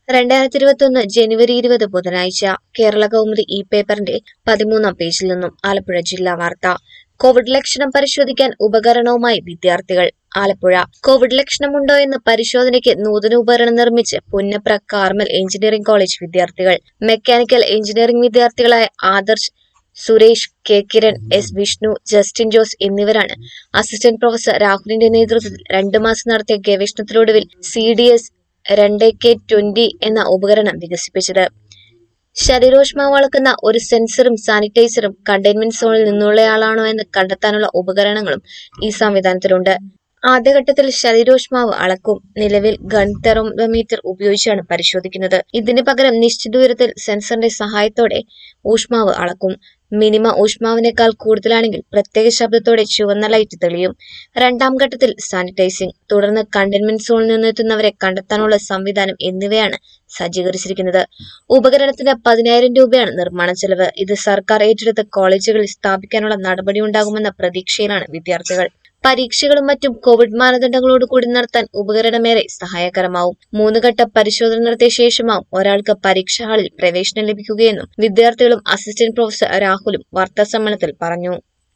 രണ്ടായിരത്തി ഇരുപത്തിയൊന്ന് ജനുവരി ഇരുപത് ബുധനാഴ്ച കേരള കൗമുദി ഈ പേപ്പറിന്റെ പതിമൂന്നാം പേജിൽ നിന്നും ആലപ്പുഴ ജില്ലാ വാർത്ത കോവിഡ് ലക്ഷണം പരിശോധിക്കാൻ ഉപകരണവുമായി വിദ്യാർത്ഥികൾ ആലപ്പുഴ കോവിഡ് ലക്ഷണമുണ്ടോ എന്ന് പരിശോധനയ്ക്ക് നൂതന ഉപകരണം നിർമ്മിച്ച് പുന്നപ്ര കാർമൽ എഞ്ചിനീയറിംഗ് കോളേജ് വിദ്യാർത്ഥികൾ മെക്കാനിക്കൽ എഞ്ചിനീയറിംഗ് വിദ്യാർത്ഥികളായ Adarsh Suresh K Kiran S Vishnu Justin Jose എന്നിവരാണ് അസിസ്റ്റന്റ് പ്രൊഫസർ രാഹുലിന്റെ നേതൃത്വത്തിൽ രണ്ടു മാസം നടത്തിയ ഗവേഷണത്തിലൊടുവിൽ സി ഡി എസ് രണ്ട് കെ ട്വന്റി എന്ന ഉപകരണം വികസിപ്പിച്ചത് ശരീരോഷ്മാവ് അളക്കുന്ന ഒരു സെൻസറും സാനിറ്റൈസറും കണ്ടെയ്ൻമെന്റ് സോണിൽ നിന്നുള്ളയാളാണോ എന്ന് കണ്ടെത്താനുള്ള ഉപകരണങ്ങളും ഈ സംവിധാനത്തിലുണ്ട് ആദ്യഘട്ടത്തിൽ ശരീരോഷ്മാവ് അളക്കും നിലവിൽ ഗൺ തെർമോമീറ്റർ ഉപയോഗിച്ചാണ് പരിശോധിക്കുന്നത് ഇതിന് പകരം നിശ്ചിത ഉയരത്തിൽ സെൻസറിന്റെ സഹായത്തോടെ ഊഷ്മാവ് അളക്കും മിനിമ ഊഷ്മാവിനേക്കാൾ കൂടുതലാണെങ്കിൽ പ്രത്യേക ശബ്ദത്തോടെ ചുവന്ന ലൈറ്റ് തെളിയും രണ്ടാം ഘട്ടത്തിൽ സാനിറ്റൈസിംഗ് തുടർന്ന് കണ്ടെയ്ൻമെന്റ് സോണിൽ നിന്നെത്തുന്നവരെ കണ്ടെത്താനുള്ള സംവിധാനം എന്നിവയാണ് സജ്ജീകരിച്ചിരിക്കുന്നത് ഉപകരണത്തിന് പതിനായിരം രൂപയാണ് നിർമ്മാണ ചെലവ് ഇത് സർക്കാർ ഏറ്റെടുത്ത കോളേജുകളിൽ സ്ഥാപിക്കാനുള്ള നടപടിയുണ്ടാകുമെന്ന പ്രതീക്ഷയിലാണ് വിദ്യാർത്ഥികൾ പരീക്ഷകളും മറ്റും കോവിഡ് മാനദണ്ഡങ്ങളോട് കൂടി നടത്താൻ ഉപകരണമേറെ സഹായകരമാവും മൂന്നുഘട്ട പരിശോധന നടത്തിയ ശേഷമാവും ഒരാൾക്ക് പരീക്ഷാ ഹാളിൽ പ്രവേശനം ലഭിക്കുകയെന്നും വിദ്യാർത്ഥികളും അസിസ്റ്റന്റ് പ്രൊഫസർ രാഹുലും വാർത്താസമ്മേളനത്തിൽ പറഞ്ഞു